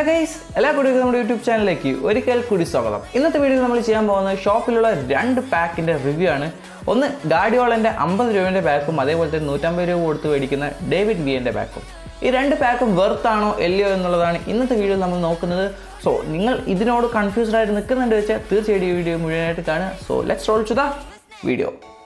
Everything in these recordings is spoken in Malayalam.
ഹലോ ഗൈസ് എല്ലാ കുട്ടികൾക്കും നമ്മുടെ യൂട്യൂബ് ചാനലിലേക്ക് ഒരിക്കൽ കൂടി സ്വാഗതം ഇന്നത്തെ വീഡിയോയിൽ നമ്മൾ ചെയ്യാൻ പോകുന്നത് ഷോപ്പിലുള്ള രണ്ട് പാക്കിൻ്റെ റിവ്യൂ ആണ് ഒന്ന് ഗാഡിയോളൻ്റെ അമ്പത് രൂപേൻ്റെ പാക്കും അതേപോലെ തന്നെ നൂറ്റമ്പത് രൂപ കൊടുത്ത് മേടിക്കുന്ന ഡേവിഡ് വിയൻ്റെ പാക്കും ഈ രണ്ട് പാക്കും വെർത്ത് ആണോ അല്ലയോ എന്നുള്ളതാണ് ഇന്നത്തെ വീഡിയോയിൽ നമ്മൾ നോക്കുന്നത് സോ നിങ്ങൾ ഇതിനോട് കൺഫ്യൂസ്ഡ് ആയിട്ട് നിൽക്കുന്നുണ്ട് വെച്ചാൽ തീർച്ചയായിട്ടും ഈ വീഡിയോ മുഴുവനായിട്ട് കാണുക so let's roll to the video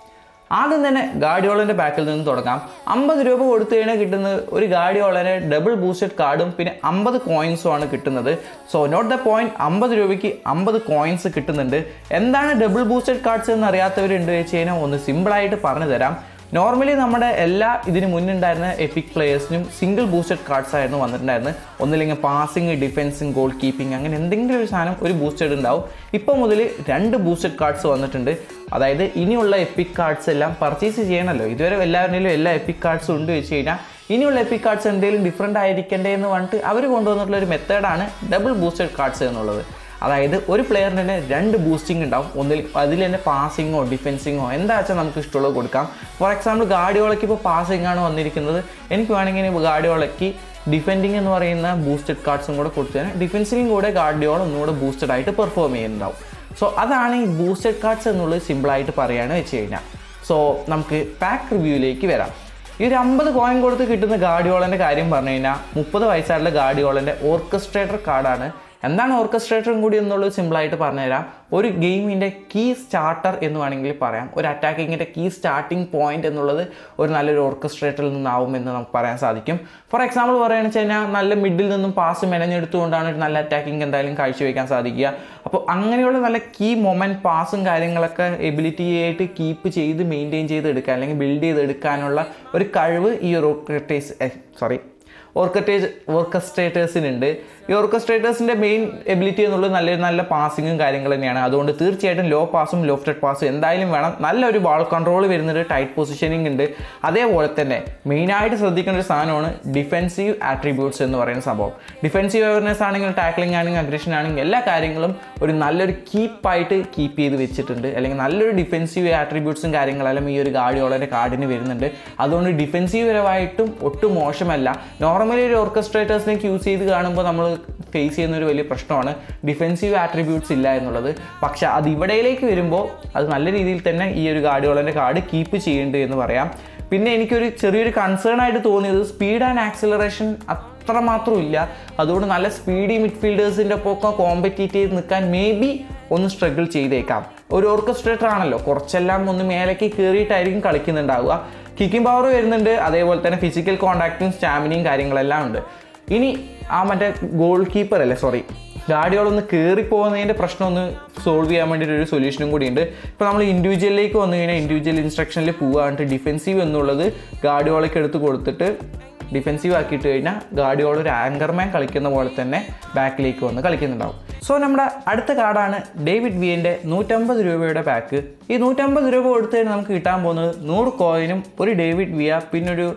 ആദ്യം തന്നെ ഗാഡിയോളൻ്റെ പാക്കിൽ നിന്ന് തുടങ്ങാം അമ്പത് രൂപ കൊടുത്തു കഴിഞ്ഞാൽ കിട്ടുന്നത് ഒരു ഗാഡിയോളന് ഡബിൾ ബൂസ്റ്റഡ് കാർഡും പിന്നെ അമ്പത് കോയിൻസും ആണ് കിട്ടുന്നത് സോ നോട്ട് ദ പോയിന്റ് അമ്പത് രൂപയ്ക്ക് അമ്പത് കോയിൻസ് കിട്ടുന്നുണ്ട് എന്താണ് ഡബിൾ ബൂസ്റ്റഡ് കാർഡ്സ് എന്ന് അറിയാത്തവരുണ്ട് വെച്ച് കഴിഞ്ഞാൽ ഒന്ന് സിമ്പിളായിട്ട് പറഞ്ഞു തരാം നോർമലി നമ്മുടെ എല്ലാ ഇതിന് മുന്നുണ്ടായിരുന്ന എപ്പിക് പ്ലേയേഴ്സിനും സിംഗിൾ ബൂസ്റ്റഡ് കാർഡ്സ് ആയിരുന്നു വന്നിട്ടുണ്ടായിരുന്നത് ഒന്നില്ലെങ്കിൽ പാസിങ് ഡിഫെൻസിങ് ഗോൾ കീപ്പിംഗ് അങ്ങനെ എന്തെങ്കിലും ഒരു സാധനം ഒരു ബൂസ്റ്റഡ് ഉണ്ടാവും ഇപ്പോൾ മുതൽ രണ്ട് ബൂസ്റ്റഡ് കാർഡ്സ് വന്നിട്ടുണ്ട് അതായത് ഇനിയുള്ള എപ്പിക് കാർഡ്സ് എല്ലാം പർച്ചേസ് ചെയ്യണമല്ലോ ഇതുവരെ എല്ലാവരുടെയും എല്ലാ എപ്പിക് കാർഡ്സും ഉണ്ട് വെച്ച് കഴിഞ്ഞാൽ ഇനിയുള്ള എപ്പിക് കാർഡ്സ് എന്തെങ്കിലും ഡിഫറെൻ്റ് ആയിരിക്കണ്ടേ എന്ന് പറഞ്ഞിട്ട് അവർ കൊണ്ടുവന്നിട്ടുള്ള ഒരു മെത്തേഡാണ് ഡബിൾ ബൂസ്റ്റഡ് കാർഡ്സ് എന്നുള്ളത് അതായത് ഒരു പ്ലെയറിന് തന്നെ രണ്ട് ബൂസ്റ്റിംഗ് ഉണ്ടാവും ഒന്നിൽ അതിൽ തന്നെ പാസിങ്ങോ ഡിഫെൻസിങ്ങോ എന്താ വെച്ചാൽ നമുക്ക് ഇഷ്ടമുള്ളത് കൊടുക്കാം ഫോർ എക്സാമ്പിൾ ഗാഡിയോളയ്ക്ക് ഇപ്പോൾ പാസിംഗ് ആണ് വന്നിരിക്കുന്നത് എനിക്ക് വേണമെങ്കിൽ ഗാഡിയോളയ്ക്ക് ഡിഫെൻഡിങ് എന്ന് പറയുന്ന ബൂസ്റ്റഡ് കാർഡ്സും കൂടെ കൊടുത്തു കഴിഞ്ഞാൽ ഡിഫെൻസിലും കൂടെ ഗാഡിയോൾ ഒന്നുകൂടെ ബൂസ്റ്റഡ് ആയിട്ട് പെർഫോം ചെയ്യുന്നുണ്ടാവും സോ അതാണ് ഈ ബൂസ്റ്റഡ് കാർഡ്സ് എന്നുള്ളത് സിമ്പിളായിട്ട് പറയുകയാണ് വെച്ച് കഴിഞ്ഞാൽ സോ നമുക്ക് പാക്ക് റിവ്യൂയിലേക്ക് വരാം ഈ ഒരു അമ്പത് കോയിൻ കൊടുത്ത് കിട്ടുന്ന ഗാഡിയോളൻ്റെ കാര്യം പറഞ്ഞു കഴിഞ്ഞാൽ മുപ്പത് വയസ്സായിട്ടുള്ള ഗാഡിയോളൻ്റെ ഓർക്കസ്ട്രേറ്റർ കാർഡാണ് എന്താണ് ഓർക്കസ്ട്രേറ്ററും കൂടി എന്നുള്ളത് സിമ്പിളായിട്ട് പറഞ്ഞുതരാം ഒരു ഗെയിമിൻ്റെ കീ സ്റ്റാർട്ടർ എന്ന് വേണമെങ്കിൽ പറയാം ഒരു അറ്റാക്കിങ്ങിൻ്റെ കീ സ്റ്റാർട്ടിംഗ് പോയിന്റ് എന്നുള്ളത് ഒരു നല്ലൊരു ഓർക്കസ്ട്രേറ്ററിൽ നിന്നാവും എന്ന് നമുക്ക് പറയാൻ സാധിക്കും ഫോർ എക്സാമ്പിൾ പറയുകയാണെന്ന് വെച്ച് കഴിഞ്ഞാൽ നല്ല മിഡിൽ നിന്നും പാസ് മെനഞ്ഞെടുത്തുകൊണ്ടാണ് ഒരു നല്ല അറ്റാക്കിംഗ് എന്തായാലും കാഴ്ചവെക്കാൻ സാധിക്കുക അപ്പോൾ അങ്ങനെയുള്ള നല്ല കീ മൊമെൻറ്റ് പാസും കാര്യങ്ങളൊക്കെ എബിലിറ്റി ആയിട്ട് കീപ്പ് ചെയ്ത് മെയിൻറ്റെയിൻ ചെയ്ത് എടുക്കാൻ അല്ലെങ്കിൽ ബിൽഡ് ചെയ്ത് എടുക്കാനുള്ള ഒരു കഴിവ് ഈ ഒരു ഓർക്കറ്റേസ് സോറി ഓർക്കറ്റേജ് ഓർക്കസ്ട്രേറ്റേഴ്സിനുണ്ട് ഈ ഓർക്കസ്ട്രേറ്റേഴ്സിൻ്റെ മെയിൻ എബിലിറ്റി എന്നുള്ളത് നല്ല നല്ല പാസിങ്ങും കാര്യങ്ങൾ തന്നെയാണ് അതുകൊണ്ട് തീർച്ചയായിട്ടും ലോ പാസും ലോഫ്റ്റഡ് പാസും എന്തായാലും വേണം നല്ലൊരു ബാൾ കൺട്രോൾ വരുന്നുണ്ട് ടൈറ്റ് പൊസിഷനിങ് ഉണ്ട് അതേപോലെ തന്നെ മെയിനായിട്ട് ശ്രദ്ധിക്കേണ്ട ഒരു സാധനമാണ് ഡിഫെൻസീവ് ആട്രിബ്യൂട്ട്സ് എന്ന് പറയുന്ന സംഭവം ഡിഫെൻസീവ് അവയർനെസ് ആണെങ്കിലും ടാക്ലിംഗ് ആണെങ്കിലും അഗ്രഷൻ ആണെങ്കിലും എല്ലാ കാര്യങ്ങളും ഒരു നല്ലൊരു കീപ്പായിട്ട് കീപ്പ് ചെയ്ത് വെച്ചിട്ടുണ്ട് അല്ലെങ്കിൽ നല്ലൊരു ഡിഫെൻസീവ് ആട്രിബ്യൂട്ട്സും കാര്യങ്ങളെല്ലാം ഈ ഒരു ഗാഡിയോളൻ്റെ കാർഡിന് വരുന്നുണ്ട് അതുകൊണ്ട് ഡിഫെൻസീവ് പരമായിട്ടും ഒട്ടും മോശമല്ല നോർമലി ഒരു ഓർക്കസ്ട്രേറ്റേഴ്സിനൊക്കെ യൂസ് ചെയ്ത് കാണുമ്പോൾ നമ്മൾ ഫേസ് ചെയ്യുന്ന ഒരു വലിയ പ്രശ്നമാണ് ഡിഫെൻസീവ് ആട്രിബ്യൂട്ട്സ് ഇല്ല എന്നുള്ളത് പക്ഷേ അത് ഇവിടയിലേക്ക് വരുമ്പോൾ അത് നല്ല രീതിയിൽ തന്നെ ഈ ഒരു ഗാഡിയോളൻ്റെ കാർഡ് കീപ്പ് ചെയ്യുന്നുണ്ട് എന്ന് പറയാം പിന്നെ എനിക്കൊരു ചെറിയൊരു കൺസേൺ ആയിട്ട് തോന്നിയത് സ്പീഡ് ആൻഡ് ആക്സിലറേഷൻ അത്രമാത്രം ഇല്ല അതുകൊണ്ട് നല്ല സ്പീഡി മിഡ്ഫീൽഡേഴ്സിൻ്റെ ഒപ്പം കോമ്പറ്റീറ്റ് ചെയ്ത് നിൽക്കാൻ മേ ബി ഒന്ന് സ്ട്രഗിൾ ചെയ്തേക്കാം ഒരു ഓർക്കസ്ട്രേറ്റർ ആണല്ലോ കുറച്ചെല്ലാം ഒന്ന് മേലേക്ക് കയറിയിട്ടായിരിക്കും കളിക്കുന്നുണ്ടാവുക കിക്കിംഗ് പവർ വരുന്നുണ്ട് അതേപോലെ തന്നെ ഫിസിക്കൽ കോണ്ടാക്റ്റും സ്റ്റാമിനയും കാര്യങ്ങളെല്ലാം ഉണ്ട് ഇനി ആ മറ്റേ ഗോൾ കീപ്പർ അല്ലേ സോറി ഗാഡിയോളൊന്ന് കയറി പോകുന്നതിൻ്റെ പ്രശ്നം ഒന്ന് സോൾവ് ചെയ്യാൻ വേണ്ടിയിട്ട് ഒരു സൊല്യൂഷനും കൂടി ഉണ്ട് ഇപ്പോൾ നമ്മൾ ഇൻഡിവിജ്വലിലേക്ക് വന്നു കഴിഞ്ഞാൽ ഇൻഡിവിജ്വൽ ഇൻസ്ട്രക്ഷനിൽ പോകാണ്ട് ഡിഫെൻസീവ് എന്നുള്ളത് ഗാഡിയോളയ്ക്ക് എടുത്ത് കൊടുത്തിട്ട് ഡിഫെൻസീവ് ആക്കിയിട്ട് കഴിഞ്ഞാൽ ഗാഡിയോൾ ഒരു ആങ്കർമാൻ കളിക്കുന്ന പോലെ തന്നെ ബാക്കിലേക്ക് വന്ന് കളിക്കുന്നുണ്ടാവും സോ നമ്മുടെ അടുത്ത കാർഡാണ് ഡേവിഡ് വിയൻ്റെ നൂറ്റമ്പത് രൂപയുടെ പാക്ക് ഈ നൂറ്റമ്പത് രൂപ കൊടുത്തു കഴിഞ്ഞാൽ നമുക്ക് കിട്ടാൻ പോകുന്നത് നൂറ് കോയിനും ഒരു ഡേവിഡ് വിയ പിന്നെ ഒരു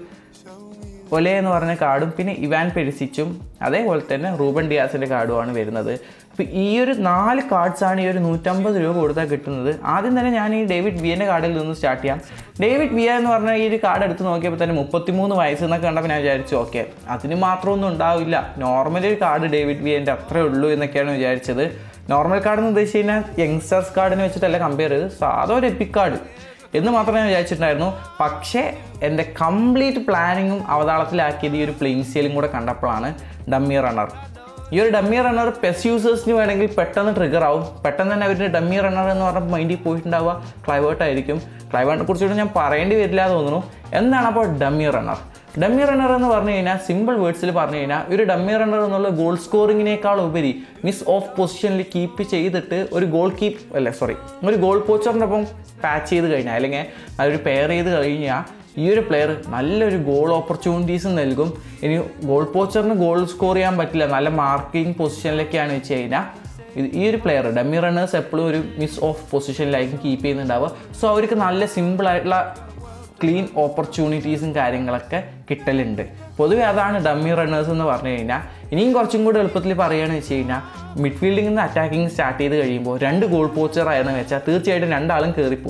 ഒലെ എന്ന് പറഞ്ഞ കാർഡും പിന്നെ ഇവാൻ പെരിസിച്ചും അതേപോലെ തന്നെ റൂബൻ ഡിയാസിൻ്റെ കാർഡുമാണ് വരുന്നത് അപ്പോൾ ഈ ഒരു നാല് കാർഡ്സാണ് ഈ ഒരു നൂറ്റമ്പത് രൂപ കൊടുത്താൽ കിട്ടുന്നത് ആദ്യം തന്നെ ഞാൻ ഈ ഡേവിഡ് വിയൻ്റെ കാർഡിൽ നിന്ന് സ്റ്റാർട്ട് ചെയ്യാം ഡേവിഡ് വിയ എന്ന് പറഞ്ഞ ഈ ഒരു കാർഡ് എടുത്ത് നോക്കിയപ്പോൾ തന്നെ മുപ്പത്തിമൂന്ന് വയസ്സ് എന്നൊക്കെ കണ്ടപ്പോൾ ഞാൻ വിചാരിച്ചു ഓക്കെ അതിന് മാത്രമൊന്നും ഉണ്ടാവില്ല നോർമലി ഒരു കാർഡ് ഡേവിഡ് വിയൻ്റെ അത്രേ ഉള്ളൂ എന്നൊക്കെയാണ് വിചാരിച്ചത് നോർമൽ കാർഡ് എന്ന് ഉദ്ദേശിച്ച് കഴിഞ്ഞാൽ യങ്സ്റ്റേഴ്സ് കാർഡിനെ വെച്ചിട്ടല്ല കമ്പയർ ചെയ്ത് സാധാ ഒരു എപ്പിക് കാർഡ് എന്ന് മാത്രമേ ഞാൻ വിചാരിച്ചിട്ടുണ്ടായിരുന്നു പക്ഷേ എൻ്റെ കംപ്ലീറ്റ് പ്ലാനിങ്ങും അവതാളത്തിലാക്കിയത് ഈ ഒരു പ്ലെയിൻ സ്റ്റൈലും കൂടെ കണ്ടപ്പോഴാണ് ഡമ്മി റണ്ണർ ഈ ഒരു ഡമ്മി റണ്ണർ പെസ് യൂസേഴ്സിന് വേണമെങ്കിൽ പെട്ടെന്ന് ട്രിഗർ ആവും പെട്ടെന്ന് തന്നെ അവരുടെ ഡമ്മി റണ്ണർ എന്ന് പറഞ്ഞ മൈൻഡിൽ പോയിട്ടുണ്ടാവുക ക്ലൈവേർട്ട് ആയിരിക്കും ക്ലൈവേർട്ടിനെ കുറിച്ചിട്ട് ഞാൻ പറയേണ്ടി വരില്ല എന്ന് തോന്നുന്നു എന്താണ് അപ്പോൾ ഡമ്മി റണ്ണർ ഡമ്മി റണ്ണർ എന്ന് പറഞ്ഞു കഴിഞ്ഞാൽ സിമ്പിൾ വേർഡ്സിൽ പറഞ്ഞു കഴിഞ്ഞാൽ ഒരു ഡമ്മി റണ്ണർ എന്നുള്ള ഗോൾ സ്കോറിങ്ങിനേക്കാൾ ഉപരി മിസ് ഓഫ് പൊസിഷനിൽ കീപ്പ് ചെയ്തിട്ട് ഒരു ഗോൾ കീപ്പ് അല്ല സോറി ഒരു ഗോൾ പോച്ചറിൻ്റെ ഒപ്പം പാച്ച് ചെയ്ത് കഴിഞ്ഞാൽ അല്ലെങ്കിൽ നല്ലൊരു പെയർ ചെയ്ത് കഴിഞ്ഞാൽ ഈ ഒരു പ്ലെയർ നല്ലൊരു ഗോൾ ഓപ്പർച്യൂണിറ്റീസ് നൽകും ഇനി ഗോൾ പോച്ചറിന് ഗോൾ സ്കോർ ചെയ്യാൻ പറ്റില്ല നല്ല മാർക്കിംഗ് പൊസിഷനിലൊക്കെയാണ് വെച്ച് കഴിഞ്ഞാൽ ഇത് ഈ ഒരു പ്ലെയർ ഡമ്മി റണ്ണേഴ്സ് എപ്പോഴും ഒരു മിസ് ഓഫ് പൊസിഷനിലായിരിക്കും കീപ്പ് ചെയ്യുന്നുണ്ടാവുക സോ അവർക്ക് നല്ല സിമ്പിളായിട്ടുള്ള ക്ലീൻ ഓപ്പർച്യൂണിറ്റീസും കാര്യങ്ങളൊക്കെ കിട്ടലുണ്ട് പൊതുവെ അതാണ് ഡമ്മി റണ്ണേഴ്സ് എന്ന് പറഞ്ഞു കഴിഞ്ഞാൽ ഇനിയും കുറച്ചും കൂടി എളുപ്പത്തിൽ പറയുകയാണെന്ന് വെച്ച് കഴിഞ്ഞാൽ മിഡ്ഫീൽഡിൽ നിന്ന് അറ്റാക്കിങ് സ്റ്റാർട്ട് ചെയ്ത് കഴിയുമ്പോൾ രണ്ട് ഗോൾ പോച്ചർ ആയെന്ന് വെച്ചാൽ തീർച്ചയായിട്ടും രണ്ടാളും കയറിപ്പോവും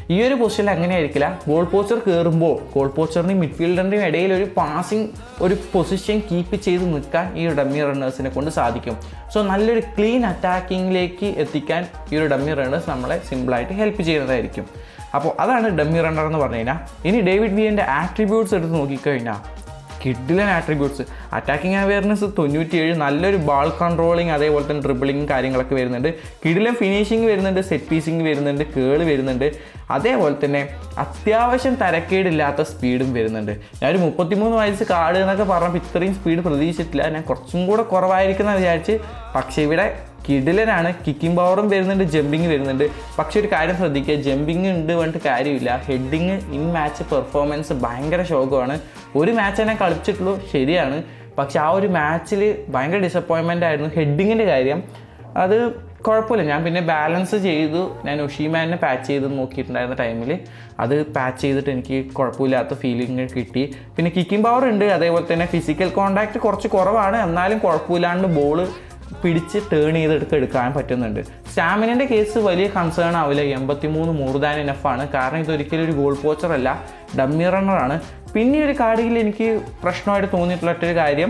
ഈ ഒരു പൊസിഷനിൽ അങ്ങനെ ആയിരിക്കില്ല ഗോൾ പോസ്റ്റർ കയറുമ്പോൾ ഗോൾ പോസ്റ്ററിൻ്റെയും മിഡ്ഫീൽഡറിൻ്റെയും ഇടയിൽ ഒരു പാസിംഗ് ഒരു പൊസിഷൻ കീപ്പ് ചെയ്ത് നിൽക്കാൻ ഈ ഒരു ഡമ്മി റണ്ണേഴ്സിനെ കൊണ്ട് സാധിക്കും സോ നല്ലൊരു ക്ലീൻ അറ്റാക്കിങ്ങിലേക്ക് എത്തിക്കാൻ ഈ ഒരു ഡമ്മി റണ്ണേഴ്സ് നമ്മളെ സിമ്പിളായിട്ട് ഹെൽപ്പ് ചെയ്യുന്നതായിരിക്കും അപ്പോൾ അതാണ് ഡമ്മി റണ്ണർ എന്ന് പറഞ്ഞു കഴിഞ്ഞാൽ ഇനി ഡേവിഡ് വിയൻ്റെ ആട്രിബ്യൂട്ട്സ് എടുത്ത് നോക്കിക്കഴിഞ്ഞാൽ കിഡിലൻ ആട്രിബ്യൂട്ട്സ് അറ്റാക്കിംഗ് അവയർനെസ് തൊണ്ണൂറ്റിയേഴ് നല്ലൊരു ബാൾ കൺട്രോളിങ് അതേപോലെ തന്നെ ഡ്രിബിളിങ് കാര്യങ്ങളൊക്കെ വരുന്നുണ്ട് കിഡിലൻ ഫിനിഷിങ് വരുന്നുണ്ട് സെറ്റ് പീസിങ് വരുന്നുണ്ട് കേള് വരുന്നുണ്ട് അതേപോലെ തന്നെ അത്യാവശ്യം തരക്കേടില്ലാത്ത സ്പീഡും വരുന്നുണ്ട് ഞാനൊരു മുപ്പത്തിമൂന്ന് വയസ്സ് കാട് എന്നൊക്കെ പറഞ്ഞപ്പോൾ ഇത്രയും സ്പീഡ് പ്രതീക്ഷിച്ചിട്ടില്ല ഞാൻ കുറച്ചും കൂടെ കുറവായിരിക്കുന്ന വിചാരിച്ച് പക്ഷേ ഇവിടെ കിഡിലനാണ് കിക്കിംഗ് പവറും വരുന്നുണ്ട് ജമ്പിങ് വരുന്നുണ്ട് പക്ഷെ ഒരു കാര്യം ശ്രദ്ധിക്കുക ജമ്പിങ് ഉണ്ട് പറഞ്ഞിട്ട് കാര്യമില്ല ഹെഡിങ് ഇൻ മാച്ച് പെർഫോമൻസ് ഭയങ്കര ശോകമാണ് ഒരു മാച്ച് തന്നെ കളിച്ചിട്ടുള്ളൂ ശരിയാണ് പക്ഷെ ആ ഒരു മാച്ചിൽ ഭയങ്കര ഡിസപ്പോയിൻമെൻ്റ് ആയിരുന്നു ഹെഡിങ്ങിൻ്റെ കാര്യം അത് കുഴപ്പമില്ല ഞാൻ പിന്നെ ബാലൻസ് ചെയ്തു ഞാൻ ഒഷീമാനെ പാച്ച് ചെയ്ത് നോക്കിയിട്ടുണ്ടായിരുന്ന ടൈമിൽ അത് പാച്ച് ചെയ്തിട്ട് എനിക്ക് കുഴപ്പമില്ലാത്ത ഫീലിംഗ് കിട്ടി പിന്നെ കിക്കിംഗ് പവർ ഉണ്ട് അതേപോലെ തന്നെ ഫിസിക്കൽ കോണ്ടാക്ട് കുറച്ച് കുറവാണ് എന്നാലും കുഴപ്പമില്ലാണ്ട് ബോള് പിടിച്ച് ടേൺ ചെയ്തെടുത്ത് എടുക്കാൻ പറ്റുന്നുണ്ട് സ്റ്റാമിനൻ്റെ കേസ് വലിയ കൺസേൺ ആവില്ല എൺപത്തി മൂന്ന് മോർ ദാൻ ഇനഫാണ് കാരണം ഇതൊരിക്കലും ഒരു ഗോൾ പോച്ചർ അല്ല ഡമ്മി റണ്ണറാണ് പിന്നെ ഈ ഒരു കാർഡിൽ എനിക്ക് പ്രശ്നമായിട്ട് തോന്നിയിട്ടുള്ള ഒറ്റൊരു കാര്യം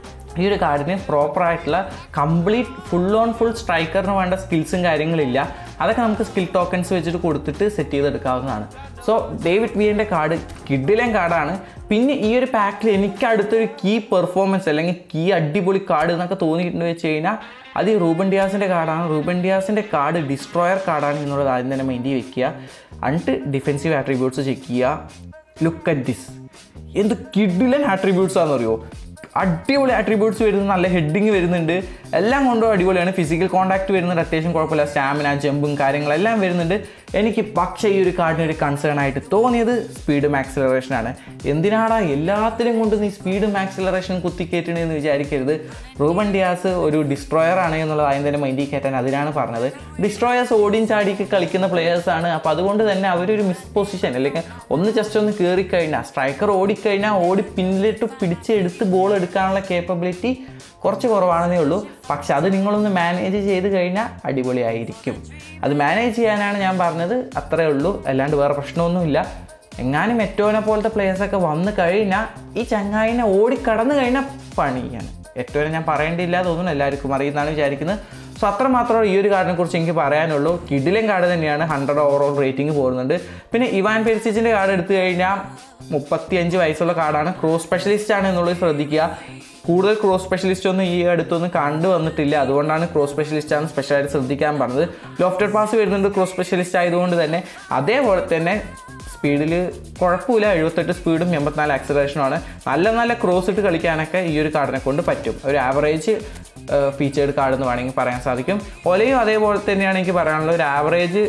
ഈ ഒരു കാർഡിന് പ്രോപ്പറായിട്ടുള്ള കംപ്ലീറ്റ് ഫുൾ ഓൺ ഫുൾ സ്ട്രൈക്കറിന് വേണ്ട സ്കിൽസും കാര്യങ്ങളില്ല അതൊക്കെ നമുക്ക് സ്കിൽ ടോക്കൺസ് വെച്ചിട്ട് കൊടുത്തിട്ട് സെറ്റ് ചെയ്തെടുക്കാവുന്നതാണ് സോ ഡേവിഡ് വിയൻ്റെ കാർഡ് കിഡിലൻ കാർഡാണ് പിന്നെ ഈ ഒരു പാക്കിൽ എനിക്ക് അടുത്തൊരു കീ പെർഫോമൻസ് അല്ലെങ്കിൽ കീ അടിപൊളി കാർഡ് എന്നൊക്കെ തോന്നിയിട്ടുണ്ട് വെച്ച് കഴിഞ്ഞാൽ അത് ഈ റൂബൻ ഡിയാസിൻ്റെ കാർഡാണ് റൂബൻ ഡിയാസിൻ്റെ കാർഡ് ഡിസ്ട്രോയർ കാർഡാണ് എന്നുള്ളത് ആദ്യം തന്നെ മൈൻഡിൽ വെക്കുക എന്നിട്ട് ഡിഫെൻസീവ് ആട്രിബ്യൂട്ട്സ് ചെക്ക് ചെയ്യുക ലുക്ക് അറ്റ് ദിസ് എന്ത് കിഡിലൻ ആട്രിബ്യൂട്ട്സ് ആണെന്ന് അറിയോ അടിപൊളി ആട്രിബ്യൂട്ട്സ് വരുന്നു നല്ല ഹെഡിങ് വരുന്നുണ്ട് എല്ലാം കൊണ്ടും അടിപൊളിയാണ് ഫിസിക്കൽ കോൺടാക്ട് വരുന്നുണ്ട് അത്യാവശ്യം കുഴപ്പമില്ല സ്റ്റാമിന ജമ്പും കാര്യങ്ങളെല്ലാം വരുന്നുണ്ട് എനിക്ക് പക്ഷേ ഈ ഒരു കാർഡിന് ഒരു കൺസേൺ ആയിട്ട് തോന്നിയത് സ്പീഡും ആക്സിലറേഷനാണ് എന്തിനാടാ എല്ലാത്തിലും കൊണ്ട് നീ സ്പീഡും ആക്സിലറേഷൻ കുത്തിക്കയറ്റണമെന്ന് വിചാരിക്കരുത് റൂബൻ ഡിയാസ് ഒരു ഡിസ്ട്രോയർ ആണ് എന്നുള്ളത് ആദ്യം തന്നെ മൈൻഡിൽ കയറ്റാൻ അതിനാണ് പറഞ്ഞത് ഡിസ്ട്രോയേഴ്സ് ഓടിയും ചാടിയൊക്കെ കളിക്കുന്ന പ്ലെയേഴ്സാണ് അപ്പോൾ അതുകൊണ്ട് തന്നെ അവരൊരു മിസ് പൊസിഷൻ അല്ലെങ്കിൽ ഒന്ന് ജസ്റ്റ് ഒന്ന് കയറിക്കഴിഞ്ഞാൽ സ്ട്രൈക്കർ ഓടിക്കഴിഞ്ഞാൽ ഓടി പിന്നിലിട്ട് പിടിച്ചെടുത്ത് ബോൾ എടുക്കാനുള്ള കേപ്പബിലിറ്റി കുറച്ച് കുറവാണെന്നേ ഉള്ളൂ പക്ഷെ അത് നിങ്ങളൊന്ന് മാനേജ് ചെയ്ത് കഴിഞ്ഞാൽ അടിപൊളിയായിരിക്കും അത് മാനേജ് ചെയ്യാനാണ് ഞാൻ പറഞ്ഞത് അത്രേ ഉള്ളൂ അല്ലാണ്ട് വേറെ പ്രശ്നമൊന്നുമില്ല എങ്ങാനും എറ്റോനെ പോലത്തെ പ്ലേയേഴ്സൊക്കെ വന്നു കഴിഞ്ഞാൽ ഈ ചങ്ങായിനെ ഓടിക്കടന്നു കഴിഞ്ഞാൽ പണിയാണ് എറ്റോനെ ഞാൻ പറയേണ്ടിയില്ല തോന്നുന്നു എല്ലാവർക്കും അറിയുന്നതാണ് വിചാരിക്കുന്നത് സോ അത്ര മാത്രമേ ഈ ഒരു കാർഡിനെ കുറിച്ച് എനിക്ക് പറയാനുള്ളൂ കിഡിലും കാർഡ് തന്നെയാണ് ഹൺഡ്രഡ് ഓവറോൾ റേറ്റിംഗ് പോകുന്നുണ്ട് പിന്നെ ഇവാൻ പെരിസിച്ചിൻ്റെ കാർഡ് എടുത്തു കഴിഞ്ഞാൽ മുപ്പത്തിയഞ്ച് വയസ്സുള്ള കാർഡാണ് ക്രോസ് സ്പെഷ്യലിസ്റ്റ് ആണ് എന്നുള്ളത് ശ്രദ്ധിക്കുക കൂടുതൽ ക്രോസ് സ്പെഷ്യലിസ്റ്റ് ഒന്നും ഈ അടുത്തൊന്നും കണ്ടു വന്നിട്ടില്ല അതുകൊണ്ടാണ് ക്രോസ് സ്പെഷ്യലിസ്റ്റ് ആണ് സ്പെഷ്യലായിട്ട് ശ്രദ്ധിക്കാൻ പറഞ്ഞത് ലോഫ്റ്റഡ് പാസ് വരുന്നുണ്ട് ക്രോസ് സ്പെഷ്യലിസ്റ്റ് ആയതുകൊണ്ട് തന്നെ അതേപോലെ തന്നെ സ്പീഡിൽ കുഴപ്പമില്ല എഴുപത്തെട്ട് സ്പീഡും എൺപത്തിനാല് ആക്സിലറേഷനുമാണ് നല്ല നല്ല ക്രോസ് ഇട്ട് കളിക്കാനൊക്കെ ഈ ഒരു കാർഡിനെ കൊണ്ട് പറ്റും ഒരു ആവറേജ് ഫീച്ചേർഡ് കാർഡ് എന്ന് വേണമെങ്കിൽ പറയാൻ സാധിക്കും ഒലയും അതേപോലെ തന്നെയാണ് എനിക്ക് പറയാനുള്ള ഒരു ആവറേജ്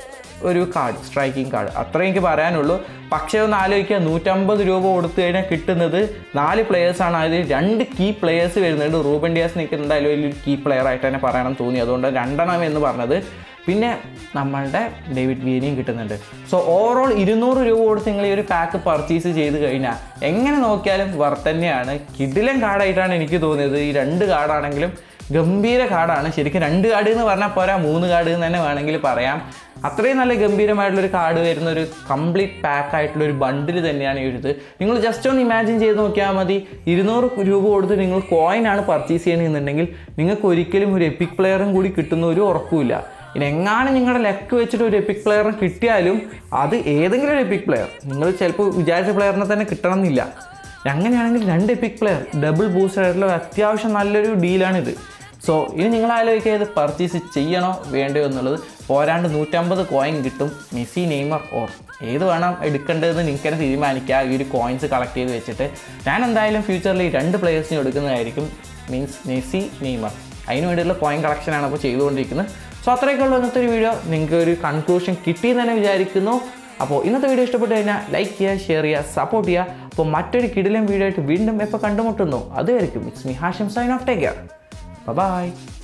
ഒരു കാർഡ് സ്ട്രൈക്കിംഗ് കാർഡ് അത്രേ എനിക്ക് പറയാനുള്ളൂ പക്ഷേ ഒന്ന് ആലോചിക്കുക നൂറ്റമ്പത് രൂപ കൊടുത്തു കഴിഞ്ഞാൽ കിട്ടുന്നത് നാല് പ്ലെയേഴ്സാണ് അതിൽ രണ്ട് കീ പ്ലെയേഴ്സ് വരുന്നുണ്ട് റൂബൻ ഡിയാസ് എനിക്ക് എന്തായാലും വലിയൊരു കീ പ്ലെയർ ആയിട്ട് തന്നെ പറയണം തോന്നി അതുകൊണ്ട് രണ്ടെണ്ണം എന്ന് പറഞ്ഞത് പിന്നെ നമ്മളുടെ ഡേവിഡ് വിയനിയും കിട്ടുന്നുണ്ട് സോ ഓവറോൾ ഇരുന്നൂറ് രൂപ കൊടുത്ത് നിങ്ങൾ ഈ ഒരു പാക്ക് പർച്ചേസ് ചെയ്ത് കഴിഞ്ഞാൽ എങ്ങനെ നോക്കിയാലും വർത്ത് തന്നെയാണ് കിഡിലൻ കാർഡായിട്ടാണ് എനിക്ക് തോന്നിയത് ഈ രണ്ട് കാർഡാണെങ്കിലും ഗംഭീര കാർഡാണ് ശരിക്കും രണ്ട് കാർഡ് എന്ന് പറഞ്ഞാൽ പോരാ മൂന്ന് കാർഡ് എന്ന് തന്നെ വേണമെങ്കിൽ പറയാം അത്രയും നല്ല ഗംഭീരമായിട്ടുള്ളൊരു കാർഡ് വരുന്ന ഒരു കംപ്ലീറ്റ് പാക്ക് ആയിട്ടുള്ള ഒരു ബണ്ടിൽ തന്നെയാണ് ഈ ഒരു ഇത് നിങ്ങൾ ജസ്റ്റ് ഒന്ന് ഇമാജിൻ ചെയ്ത് നോക്കിയാൽ മതി ഇരുന്നൂറ് രൂപ കൊടുത്ത് നിങ്ങൾ കോയിനാണ് പർച്ചേസ് ചെയ്യണമെന്നുണ്ടെങ്കിൽ നിങ്ങൾക്ക് ഒരിക്കലും ഒരു എപ്പിക് പ്ലെയറും കൂടി കിട്ടുന്ന ഒരു ഉറപ്പുമില്ല ഇനി എങ്ങാനും നിങ്ങളുടെ ലെക്ക് വെച്ചിട്ട് ഒരു എപ്പിക് പ്ലെയറിന് കിട്ടിയാലും അത് ഏതെങ്കിലും ഒരു എപ്പിക് പ്ലെയർ നിങ്ങൾ ചിലപ്പോൾ വിചാരിച്ച പ്ലെയറിനെ തന്നെ കിട്ടണം എന്നില്ല അങ്ങനെയാണെങ്കിൽ രണ്ട് എപ്പിക് പ്ലെയർ ഡബിൾ ബൂസ്റ്റർ ആയിട്ടുള്ള അത്യാവശ്യം നല്ലൊരു ഡീലാണിത് സോ ഇനി നിങ്ങൾ ആലോചിക്കുക ഇത് പർച്ചേസ് ചെയ്യണോ വേണ്ടയോ എന്നുള്ളത് പോരാണ്ട് നൂറ്റമ്പത് കോയിൻ കിട്ടും മെസ്സി നെയ്മർ ഓർ ഏത് വേണം എടുക്കേണ്ടതെന്ന് നിങ്ങൾക്ക് തന്നെ തീരുമാനിക്കുക ഈ ഒരു കോയിൻസ് കളക്ട് ചെയ്ത് വെച്ചിട്ട് ഞാൻ എന്തായാലും ഫ്യൂച്ചറിൽ ഈ രണ്ട് പ്ലേയേഴ്സിനെ എടുക്കുന്നതായിരിക്കും മീൻസ് മെസ്സി നെയ്മർ അതിന് വേണ്ടിയുള്ള കോയിൻ കളക്ഷനാണ് അപ്പോൾ ചെയ്തുകൊണ്ടിരിക്കുന്നത് സോ അത്രയൊക്കെ ഉള്ളൂ ഇന്നത്തെ ഒരു വീഡിയോ നിങ്ങൾക്ക് ഒരു കൺക്ലൂഷൻ കിട്ടിയെന്ന് തന്നെ വിചാരിക്കുന്നു അപ്പോൾ ഇന്നത്തെ വീഡിയോ ഇഷ്ടപ്പെട്ട് കഴിഞ്ഞാൽ ലൈക്ക് ചെയ്യുക ഷെയർ ചെയ്യുക സപ്പോർട്ട് ചെയ്യുക അപ്പോൾ മറ്റൊരു കിടിലം വീഡിയോ ആയിട്ട് വീണ്ടും എപ്പോൾ കണ്ടുമുട്ടുന്നു അതുവരെയും it's me Hashim sign off take care by